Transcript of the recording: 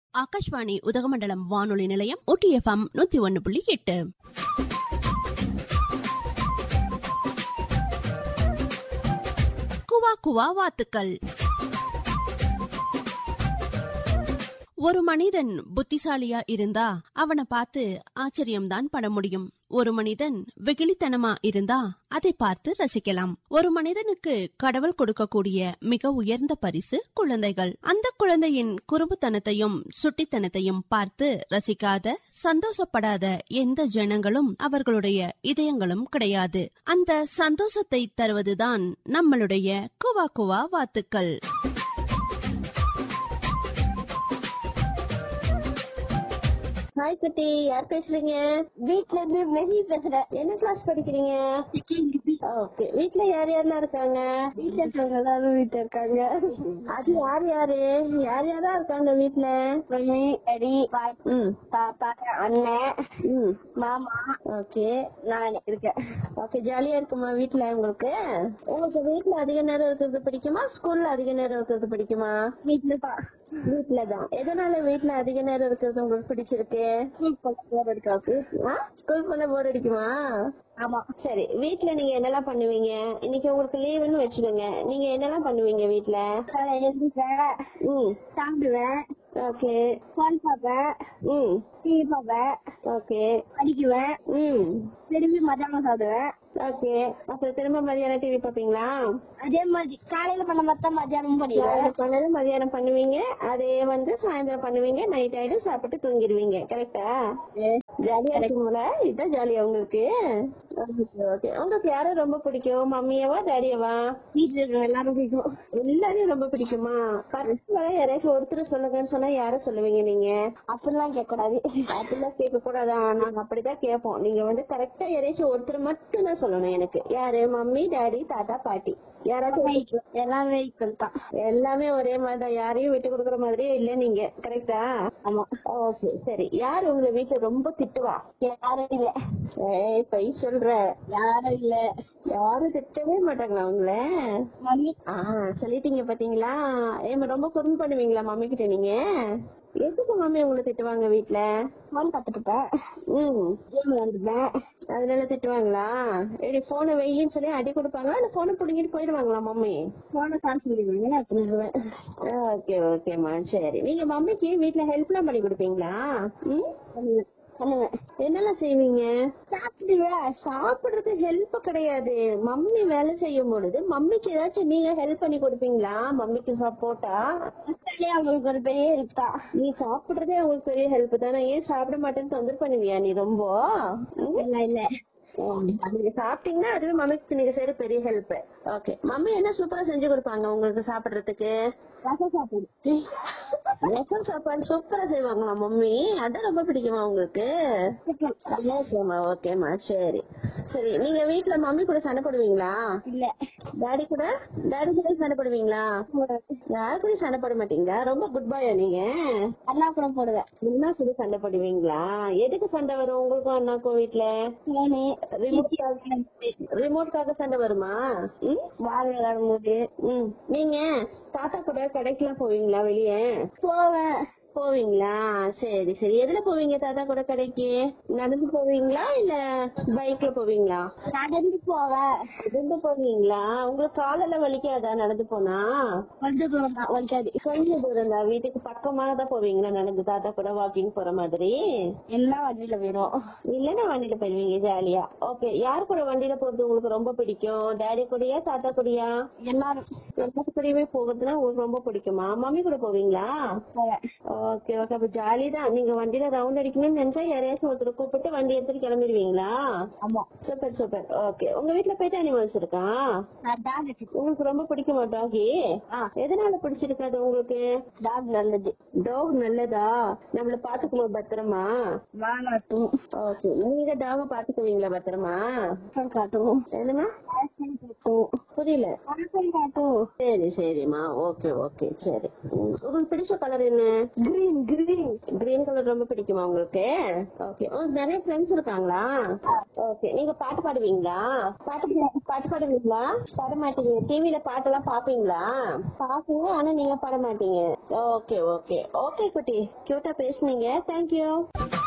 ஆகாஷ்வாணி உதகமண்டலம் வானொலி நிலையம் ஒட்டிஎஃப்எம் நூத்தி ஒன்னு புள்ளி எட்டு குவா குவா வாத்துக்கள் ஒரு மனிதன் புத்திசாலியா இருந்தா அவனை பார்த்து ஆச்சரியம்தான் பட முடியும் ஒரு மனிதன் வெகுளித்தனமா இருந்தா அதை பார்த்து ரசிக்கலாம் ஒரு மனிதனுக்கு கடவுள் கொடுக்கக்கூடிய மிக உயர்ந்த பரிசு குழந்தைகள் அந்த குழந்தையின் குறும்புத்தனத்தையும் சுட்டித்தனத்தையும் பார்த்து ரசிக்காத சந்தோஷப்படாத எந்த ஜனங்களும் அவர்களுடைய இதயங்களும் கிடையாது அந்த சந்தோஷத்தை தருவதுதான் நம்மளுடைய குவா குவா வாத்துக்கள் ஹாய் குட்டி யார் பேசுறீங்க வீட்ல இருந்து மெஹி பேசுறேன் என்ன கிளாஸ் படிக்கிறீங்க ஓகே வீட்ல யார் யாரெல்லாம் இருக்காங்க வீட்ல இருக்கவங்க எல்லாரும் வீட்ல இருக்காங்க அது யார் யாரு யார் யாரா இருக்காங்க வீட்ல மம்மி டாடி ம் பாப்பா அண்ணன் ம் மாமா ஓகே நான் இருக்கேன் ஓகே ஜாலியா இருக்குமா வீட்ல உங்களுக்கு உங்களுக்கு வீட்ல அதிக நேரம் இருக்கிறது பிடிக்குமா ஸ்கூல்ல அதிக நேரம் இருக்கிறது பிடிக்குமா வீட்ல தான் வீட்ல தான் எதனால வீட்ல அதிக நேரம் இருக்கிறது உங்களுக்கு பிடிச்சிருக்கு ஸ்கூல் பண்ண போர் அடிக்காது ஸ்கூல் பண்ண போர் அடிக்குமா ஆமா சரி வீட்ல நீங்க என்னெல்லாம் பண்ணுவீங்க இன்னைக்கு உங்களுக்கு லீவுன்னு வச்சுக்கோங்க நீங்க என்னெல்லாம் பண்ணுவீங்க வீட்ல ம் சாப்பிடுவேன் ஓகே ஃபோன் பார்ப்பேன் ம் டிவி பார்ப்பேன் ஓகே படிக்குவேன் ம் திரும்பி மத்தியானம் சாப்பிடுவேன் ஓகே அப்புறம் திரும்ப மதியானம் டிவி பார்ப்பீங்களா அதே மாதிரி காலையில பண்ண மாதிரி மத்தியானம் பண்ணுவீங்க பண்ணது மதியானம் பண்ணுவீங்க அதே வந்து சாயந்தரம் பண்ணுவீங்க நைட் ஆயிடும் சாப்பிட்டு தூங்கிடுவீங்க கரெக்டா ஜாலியா இருக்குங்களா இதான் ஜாலியா உங்களுக்கு ஓகே உங்களுக்கு யாரை ரொம்ப பிடிக்கும் மம்மியவா டேடியவா வீட்டுல இருக்கிற எல்லாரும் பிடிக்கும் எல்லாரையும் ரொம்ப பிடிக்குமா பர்சனலா யாராச்சும் ஒருத்தர் சொல்லுங்கன்னு சொன்னா யார சொல்லுவீங்க நீங்க அப்படிலாம் கேட்க கூடாது அப்படிலாம் கேட்க கூடாதா நாங்க அப்படிதான் கேட்போம் நீங்க வந்து கரெக்டா யாராச்சும் ஒருத்தர் மட்டும் தான் சொல்லணும் எனக்கு யாரு மம்மி டாடி தாத்தா பாட்டி யாராச்சும் எல்லாமே ஈக்குவல் தான் எல்லாமே ஒரே மாதிரி தான் யாரையும் விட்டு கொடுக்கற மாதிரியே இல்ல நீங்க கரெக்டா ஆமா ஓகே சரி யாரு உங்க வீட்டுல ரொம்ப திட்டுவா யாரும் இல்ல ஏய் பொய் சொல்ற யாரும் இல்ல யாரும் திட்டவே மாட்டாங்களா உங்கள மம்மி ஆ சொல்லிட்டீங்க பாத்தீங்களா ஏமா ரொம்ப குறும்பு பண்ணுவீங்களா மம்மி கிட்ட நீங்க எதுக்கு மம்மி உங்களை திட்டுவாங்க வீட்ல போன் பாத்துட்டு ம் கேம் விளையாண்டுப்பேன் அதனால திட்டுவாங்களா எப்படி போனை வெயின்னு சொல்லி அடி கொடுப்பாங்களா இல்ல போனை புடுங்கிட்டு போயிடுவாங்களா மம்மி போனை காசு பண்ணிடுவேன் ஓகே ஓகேம்மா சரி நீங்க மம்மிக்கு வீட்ல ஹெல்ப்லாம் பண்ணி கொடுப்பீங்களா ம் பண்ணுவேன் என்னெல்லாம் செய்வீங்க சாப்பிடுவேன் சாப்பிடுறது ஹெல்ப் கிடையாது மம்மி வேலை செய்யும் பொழுது மம்மிக்கு ஏதாச்சும் நீங்க ஹெல்ப் பண்ணி கொடுப்பீங்களா மம்மிக்கு சப்போர்ட்டா அவங்களுக்கு ஒரு பெரிய ஹெல்ப் தான் நீ சாப்பிடுறதே அவங்களுக்கு பெரிய ஹெல்ப் தானே ஏன் சாப்பிட மாட்டேன்னு தொந்தரவு பண்ணுவியா நீ ரொம்ப இல்ல இல்ல நீங்க சாப்பிட்டீங்கன்னா அதுவே மம்மிக்கு நீங்க செய்யற பெரிய ஹெல்ப் ஓகே மம்மி என்ன சூப்பரா செஞ்சு கொடுப்பாங்க உங்களுக்கு சாப்பிடுறதுக்கு ரசம் சாப்பாடு ரசம் சாப்பாடு சூப்பரா செய்வாங்களா மம்மி அதான் ரொம்ப பிடிக்குமா உங்களுக்கு ஓகேமா ஓகேமா சரி சரி நீங்க வீட்ல மம்மி கூட சண்டை போடுவீங்களா இல்ல டாடி கூட டாடி கூட சண்டை போடுவீங்களா யாரு கூட சண்டை போட மாட்டீங்களா ரொம்ப குட் பாயா நீங்க அண்ணா கூட போடுவேன் அண்ணா கூட சண்டை போடுவீங்களா எதுக்கு சண்டை வரும் உங்களுக்கும் அண்ணாக்கும் வீட்ல ரிமோட்காக சண்டை வருமா பால் விளையாடும் போது நீங்க தாத்தா கூட கடைக்கெல்லாம் போவீங்களா வெளியே போவேன் போவீங்களா சரி சரி எதுல போவீங்க தாத்தா கூட கடைக்கு நடந்து போவீங்களா இல்ல பைக்ல போவீங்களா நடந்து போவேன் நடந்து போவீங்களா உங்களுக்கு காலெல்லாம் வலிக்காதா நடந்து போனா கொஞ்சம் தூரம் தான் வலிக்காது கொஞ்சம் தூரம் தான் வீட்டுக்கு பக்கமானதான் போவீங்களா நடந்து தாத்தா கூட வாக்கிங் போற மாதிரி எல்லாம் வண்டியில போயிடும் இல்லன்னா வண்டியில போயிருவீங்க ஜாலியா ஓகே யார் கூட வண்டியில போறது உங்களுக்கு ரொம்ப பிடிக்கும் டாடி கூடயா தாத்தா கூடயா எல்லாரும் எல்லாத்து கூடயுமே போகிறதுனா உங்களுக்கு ரொம்ப பிடிக்குமா மம்மி கூட போவீங்களா ஓகே ஓகே அப்ப ஜாலி தான் நீங்க வண்டியில ரவுண்ட் அடிக்கணும்னு நினைச்சா யாரையாச்சும் ஒருத்தர் கூப்பிட்டு வண்டி எடுத்துட்டு கிளம்பிடுவீங்களா ஆமா சூப்பர் சூப்பர் ஓகே உங்க வீட்ல பெட் அனிமல்ஸ் இருக்கா உங்களுக்கு ரொம்ப பிடிக்குமா டாகி எதனால பிடிச்சிருக்கு அது உங்களுக்கு டாக் நல்லது டாக் நல்லதா நம்மள பாத்துக்குமா பத்திரமா வாங்காட்டும் ஓகே நீங்க டாக பாத்துக்குவீங்களா பத்திரமா காட்டும் என்னமா புரியல காட்டும் சரி சரிம்மா ஓகே ஓகே சரி உம், உங்களுக்கு பிடிச்ச கலர் என்ன கிரீன் கிரீன் கிரீன் கலர் ரொம்ப பிடிக்குமா உங்களுக்கு ஓகே நிறைய ஃப்ரெண்ட்ஸ் இருக்காங்களா ஓகே நீங்க பாட்டு பாடுவீங்களா பாட்டு பா- பாட்டு பாடுவீங்களா பாட மாட்டீங்க டிவில பாட்டெல்லாம் பாப்பீங்களா பாப்பீங்க ஆனா நீங்க பாட மாட்டீங்க ஓகே ஓகே ஓகே குட்டி கியூட்டா பேசுனீங்க தேங்க்யூ